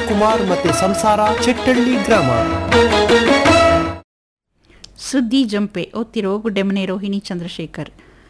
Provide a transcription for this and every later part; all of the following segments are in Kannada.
ಕುಮಾರ್ ಮತ್ತೆ ಸಂಸಾರ ಚೆಟ್ಟಳ್ಳಿ ಗ್ರಾಮ ಸುದ್ದಿ ಜಂಪೆ ಓದ್ತಿರೋ ಗುಡ್ಡೆಮನೆ ರೋಹಿಣಿ ಚಂದ್ರಶೇಖರ್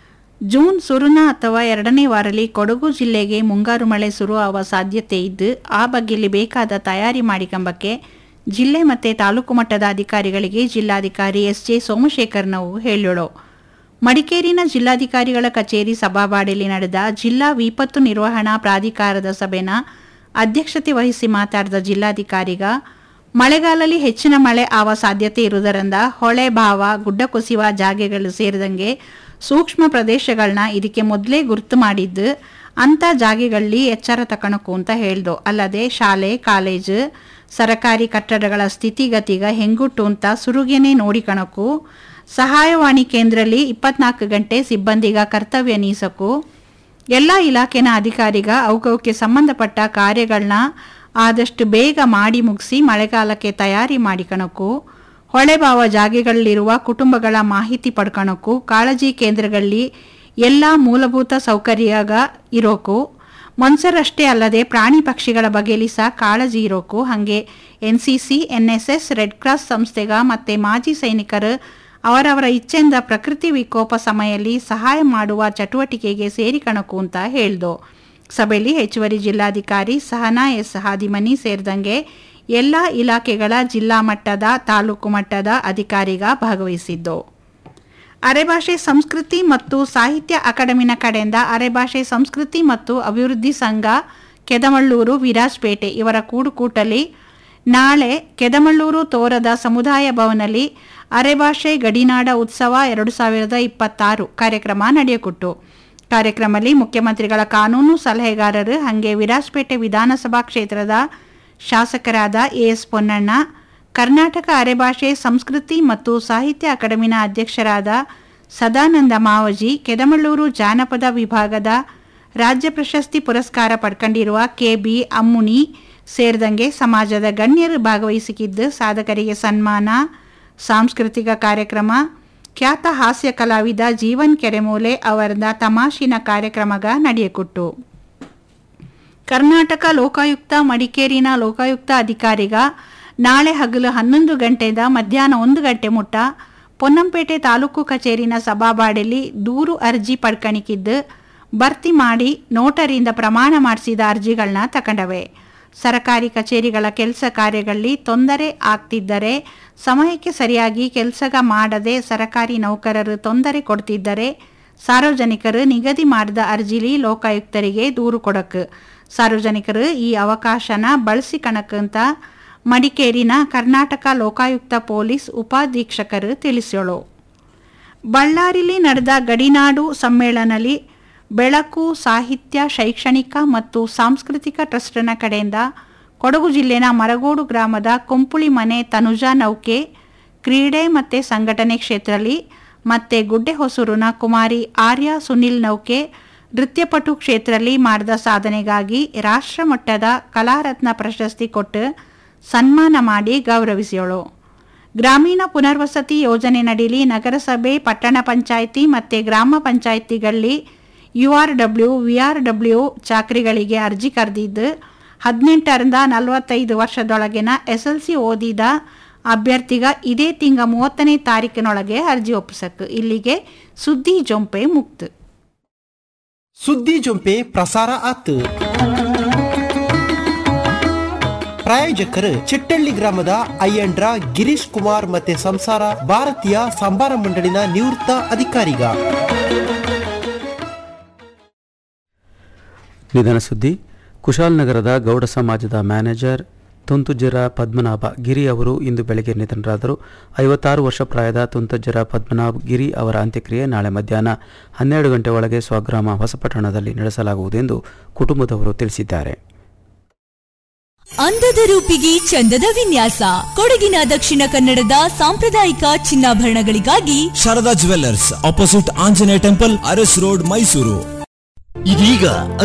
ಜೂನ್ ಸುರುನ ಅಥವಾ ಎರಡನೇ ವಾರಲ್ಲಿ ಕೊಡಗು ಜಿಲ್ಲೆಗೆ ಮುಂಗಾರು ಮಳೆ ಶುರು ಆಗುವ ಸಾಧ್ಯತೆ ಇದ್ದು ಆ ಬಗ್ಗೆಯಲ್ಲಿ ಬೇಕಾದ ತಯಾರಿ ಮಾಡಿಕೊಂಬಕ್ಕೆ ಜಿಲ್ಲೆ ಮತ್ತು ತಾಲೂಕು ಮಟ್ಟದ ಅಧಿಕಾರಿಗಳಿಗೆ ಜಿಲ್ಲಾಧಿಕಾರಿ ಎಸ್ ಜೆ ಸೋಮಶೇಖರ್ ನಾವು ಹೇಳೋಳು ಮಡಿಕೇರಿನ ಜಿಲ್ಲಾಧಿಕಾರಿಗಳ ಕಚೇರಿ ಸಭಾವಾಡಿಯಲ್ಲಿ ನಡೆದ ಜಿಲ್ಲಾ ವಿಪತ್ತು ನಿರ್ವಹಣಾ ಪ್ರಾಧಿಕಾರದ ಸಭೆನ ಅಧ್ಯಕ್ಷತೆ ವಹಿಸಿ ಮಾತಾಡಿದ ಜಿಲ್ಲಾಧಿಕಾರಿಗ ಮಳೆಗಾಲದಲ್ಲಿ ಹೆಚ್ಚಿನ ಮಳೆ ಆವ ಸಾಧ್ಯತೆ ಇರುವುದರಿಂದ ಹೊಳೆ ಭಾವ ಗುಡ್ಡ ಕುಸಿಯುವ ಜಾಗೆಗಳು ಸೇರಿದಂಗೆ ಸೂಕ್ಷ್ಮ ಪ್ರದೇಶಗಳನ್ನ ಇದಕ್ಕೆ ಮೊದಲೇ ಗುರುತು ಮಾಡಿದ್ದು ಅಂಥ ಜಾಗೆಗಳಲ್ಲಿ ಎಚ್ಚರ ತಕಣಕು ಅಂತ ಹೇಳ್ದು ಅಲ್ಲದೆ ಶಾಲೆ ಕಾಲೇಜು ಸರಕಾರಿ ಕಟ್ಟಡಗಳ ಸ್ಥಿತಿಗತಿಗ ಹೆಂಗುಟ್ಟು ಅಂತ ಸುರುಗೇನೆ ನೋಡಿಕಣಕು ಸಹಾಯವಾಣಿ ಕೇಂದ್ರದಲ್ಲಿ ಇಪ್ಪತ್ನಾಲ್ಕು ಗಂಟೆ ಸಿಬ್ಬಂದಿಗ ಕರ್ತವ್ಯ ನೀಸಕು ಎಲ್ಲ ಇಲಾಖೆನ ಅಧಿಕಾರಿಗ ಅವುಗವಕ್ಕೆ ಸಂಬಂಧಪಟ್ಟ ಕಾರ್ಯಗಳನ್ನ ಆದಷ್ಟು ಬೇಗ ಮಾಡಿ ಮುಗಿಸಿ ಮಳೆಗಾಲಕ್ಕೆ ತಯಾರಿ ಮಾಡಿಕಣಕು ಹೊಳೆಬಾವ ಜಾಗೆಗಳಲ್ಲಿರುವ ಕುಟುಂಬಗಳ ಮಾಹಿತಿ ಪಡ್ಕಣಕು ಕಾಳಜಿ ಕೇಂದ್ರಗಳಲ್ಲಿ ಎಲ್ಲ ಮೂಲಭೂತ ಸೌಕರ್ಯಗ ಇರೋಕು ಮನುಷ್ಯರಷ್ಟೇ ಅಲ್ಲದೆ ಪ್ರಾಣಿ ಪಕ್ಷಿಗಳ ಬಗೆಯಲ್ಲಿ ಸಹ ಕಾಳಜಿ ಇರೋಕು ಹಾಗೆ N C C N S S red cross ಸಂಸ್ಥೆಗ ಮತ್ತು ಮಾಜಿ ಸೈನಿಕರು ಅವರವರ ಇಚ್ಛೆಯಿಂದ ಪ್ರಕೃತಿ ವಿಕೋಪ ಸಮಯದಲ್ಲಿ ಸಹಾಯ ಮಾಡುವ ಚಟುವಟಿಕೆಗೆ ಸೇರಿಕಣಕು ಅಂತ ಹೇಳ್ದು ಸಭೆಯಲ್ಲಿ ಹೆಚ್ಚುವರಿ ಜಿಲ್ಲಾಧಿಕಾರಿ ಸಹನಾ ಎಸ್ ಹಾದಿಮನಿ ಸೇರಿದಂಗೆ ಎಲ್ಲ ಇಲಾಖೆಗಳ ಜಿಲ್ಲಾ ಮಟ್ಟದ ತಾಲೂಕು ಮಟ್ಟದ ಅಧಿಕಾರಿಗ ಭಾಗವಹಿಸಿದ್ದು ಅರೆಭಾಷೆ ಸಂಸ್ಕೃತಿ ಮತ್ತು ಸಾಹಿತ್ಯ ಅಕಾಡೆಮಿನ ಕಡೆಯಿಂದ ಅರೆಭಾಷೆ ಸಂಸ್ಕೃತಿ ಮತ್ತು ಅಭಿವೃದ್ಧಿ ಸಂಘ ಕೆದಮಳ್ಳೂರು ವಿರಾಜ್ಪೇಟೆ ಇವರ ಕೂಡುಕೂಟಲಿ ನಾಳೆ ಕೆದಮಳ್ಳೂರು ತೋರದ ಸಮುದಾಯ ಭವನಲ್ಲಿ ಅರೆಭಾಷೆ ಗಡಿನಾಡ ಉತ್ಸವ ಎರಡು ಸಾವಿರದ ಇಪ್ಪತ್ತಾರು ಕಾರ್ಯಕ್ರಮ ನಡೆಯಕೊಟ್ಟು ಕಾರ್ಯಕ್ರಮದಲ್ಲಿ ಮುಖ್ಯಮಂತ್ರಿಗಳ ಕಾನೂನು ಸಲಹೆಗಾರರು ಹಾಗೆ ವಿರಾಜ್ಪೇಟೆ ವಿಧಾನಸಭಾ ಕ್ಷೇತ್ರದ ಶಾಸಕರಾದ ಎಎಸ್ ಪೊನ್ನಣ್ಣ ಕರ್ನಾಟಕ ಅರೆಭಾಷೆ ಸಂಸ್ಕೃತಿ ಮತ್ತು ಸಾಹಿತ್ಯ ಅಕಾಡೆಮಿನ ಅಧ್ಯಕ್ಷರಾದ ಸದಾನಂದ ಮಾವಜಿ ಕೆದಮಳ್ಳೂರು ಜಾನಪದ ವಿಭಾಗದ ರಾಜ್ಯ ಪ್ರಶಸ್ತಿ ಪುರಸ್ಕಾರ ಪಡ್ಕೊಂಡಿರುವ ಕೆ ಬಿ ಅಮ್ಮುನಿ ಸೇರಿದಂಗೆ ಸಮಾಜದ ಗಣ್ಯರು ಭಾಗವಹಿಸಿದ್ದು ಸಾಧಕರಿಗೆ ಸನ್ಮಾನ ಸಾಂಸ್ಕೃತಿಕ ಕಾರ್ಯಕ್ರಮ ಖ್ಯಾತ ಹಾಸ್ಯ ಕಲಾವಿದ ಜೀವನ್ ಕೆರೆಮೂಲೆ ಅವರದ ತಮಾಷಿನ ಕಾರ್ಯಕ್ರಮಗ ನಡೆಯಕೊಟ್ಟು ಕರ್ನಾಟಕ ಲೋಕಾಯುಕ್ತ ಮಡಿಕೇರಿನ ಲೋಕಾಯುಕ್ತ ಅಧಿಕಾರಿಗ ನಾಳೆ ಹಗಲು ಹನ್ನೊಂದು ಗಂಟೆಯಿಂದ ಮಧ್ಯಾಹ್ನ ಒಂದು ಗಂಟೆ ಮುಟ್ಟ ಪೊನ್ನಂಪೇಟೆ ತಾಲೂಕು ಕಚೇರಿನ ಸಭಾಬಾಡಿಯಲ್ಲಿ ದೂರು ಅರ್ಜಿ ಪಡ್ಕಣಿಕಿದ್ದು ಭರ್ತಿ ಮಾಡಿ ನೋಟರಿಂದ ಪ್ರಮಾಣ ಮಾಡಿಸಿದ ಅರ್ಜಿಗಳನ್ನ ತಕೊಂಡವೆ ಸರಕಾರಿ ಕಚೇರಿಗಳ ಕೆಲಸ ಕಾರ್ಯಗಳಲ್ಲಿ ತೊಂದರೆ ಆಗ್ತಿದ್ದರೆ ಸಮಯಕ್ಕೆ ಸರಿಯಾಗಿ ಕೆಲಸಗ ಮಾಡದೆ ಸರಕಾರಿ ನೌಕರರು ತೊಂದರೆ ಕೊಡ್ತಿದ್ದರೆ ಸಾರ್ವಜನಿಕರು ನಿಗದಿ ಮಾಡಿದ ಅರ್ಜಿಲಿ ಲೋಕಾಯುಕ್ತರಿಗೆ ದೂರು ಕೊಡಕ್ಕೆ ಸಾರ್ವಜನಿಕರು ಈ ಅವಕಾಶನ ಬಳಸಿಕಣಕ್ಕಂತ ಮಡಿಕೇರಿನ ಕರ್ನಾಟಕ ಲೋಕಾಯುಕ್ತ ಪೊಲೀಸ್ ಉಪಾಧೀಕ್ಷಕರು ತಿಳಿಸೋಳು ಬಳ್ಳಾರಿಲಿ ನಡೆದ ಗಡಿನಾಡು ಸಮ್ಮೇಳನದಲ್ಲಿ ಬೆಳಕು ಸಾಹಿತ್ಯ ಶೈಕ್ಷಣಿಕ ಮತ್ತು ಸಾಂಸ್ಕೃತಿಕ ಟ್ರಸ್ಟ್ನ ಕಡೆಯಿಂದ ಕೊಡಗು ಜಿಲ್ಲೆನ ಮರಗೋಡು ಗ್ರಾಮದ ಕೊಂಪುಳಿ ಮನೆ ತನುಜಾ ನೌಕೆ ಕ್ರೀಡೆ ಮತ್ತು ಸಂಘಟನೆ ಕ್ಷೇತ್ರದಲ್ಲಿ ಮತ್ತು ಗುಡ್ಡೆ ಹೊಸೂರಿನ ಕುಮಾರಿ ಆರ್ಯ ಸುನಿಲ್ ನೌಕೆ ನೃತ್ಯಪಟು ಕ್ಷೇತ್ರದಲ್ಲಿ ಮಾಡಿದ ಸಾಧನೆಗಾಗಿ ರಾಷ್ಟ್ರಮಟ್ಟದ ಕಲಾರತ್ನ ಪ್ರಶಸ್ತಿ ಕೊಟ್ಟು ಸನ್ಮಾನ ಮಾಡಿ ಗೌರವಿಸಿಯೋಳು ಗ್ರಾಮೀಣ ಪುನರ್ವಸತಿ ಯೋಜನೆ ನಡೀಲಿ ನಗರಸಭೆ ಪಟ್ಟಣ ಪಂಚಾಯಿತಿ ಮತ್ತು ಗ್ರಾಮ ಪಂಚಾಯಿತಿಗಳಲ್ಲಿ U R W V R W ಚಾಕರಿಗಳಿಗೆ ಅರ್ಜಿ ಕರೆದಿದ್ದು ಹದಿನೆಂಟರಿಂದ ನಲವತ್ತೈದು ವರ್ಷದೊಳಗಿನ ಎಸ್ ಎಲ್ ಸಿ ಓದಿದ ಅಭ್ಯರ್ಥಿಗ ಇದೇ ತಿಂಗ ಮೂವತ್ತನೇ ತಾರೀಕಿನೊಳಗೆ ಅರ್ಜಿ ಒಪ್ಪಿಸಕ್ಕೆ ಇಲ್ಲಿಗೆ ಸುದ್ದಿ ಜೊಂಪೆ ಮುಕ್ತು ಸುದ್ದಿ ಜೊಂಪೆ ಪ್ರಸಾರ ಆತು ಪ್ರಾಯೋಜಕರು ಚಿಟ್ಟಳ್ಳಿ ಗ್ರಾಮದ ಅಯ್ಯಂಡ್ರ ಗಿರೀಶ್ ಕುಮಾರ್ ಮತ್ತೆ ಸಂಸಾರ ಭಾರತೀಯ ಸಂಬಾರ ಮಂಡಳಿನ ನಿವೃತ್ತ ಅಧಿಕಾರಿಗ ನಿಧನ ಸುದ್ದಿ ಕುಶಾಲನಗರದ ಗೌಡ ಸಮಾಜದ ಮ್ಯಾನೇಜರ್ ತುಂತುಜ್ಜರ ಪದ್ಮನಾಭ ಗಿರಿ ಅವರು ಇಂದು ಬೆಳಗ್ಗೆ ನಿಧನರಾದರು ಐವತ್ತಾರು ವರ್ಷ ಪ್ರಾಯದ ತುಂತುಜ್ಜರ ಪದ್ಮನಾಭ್ ಗಿರಿ ಅವರ ಅಂತ್ಯಕ್ರಿಯೆ ನಾಳೆ ಮಧ್ಯಾಹ್ನ ಹನ್ನೆರಡು ಗಂಟೆ ಒಳಗೆ ಸ್ವಗ್ರಾಮ ಹೊಸಪಟ್ಟಣದಲ್ಲಿ ನಡೆಸಲಾಗುವುದೆಂದು ಕುಟುಂಬದವರು ತಿಳಿಸಿದ್ದಾರೆ ಅಂದದ ರೂಪಿಗೆ ಚಂದದ ವಿನ್ಯಾಸ ಕೊಡಗಿನ ದಕ್ಷಿಣ ಕನ್ನಡದ ಸಾಂಪ್ರದಾಯಿಕ ಚಿನ್ನಾಭರಣಗಳಿಗಾಗಿ Sharada jewellers opposite Anjaneya temple Arasu road Mysuru ಇದೀಗ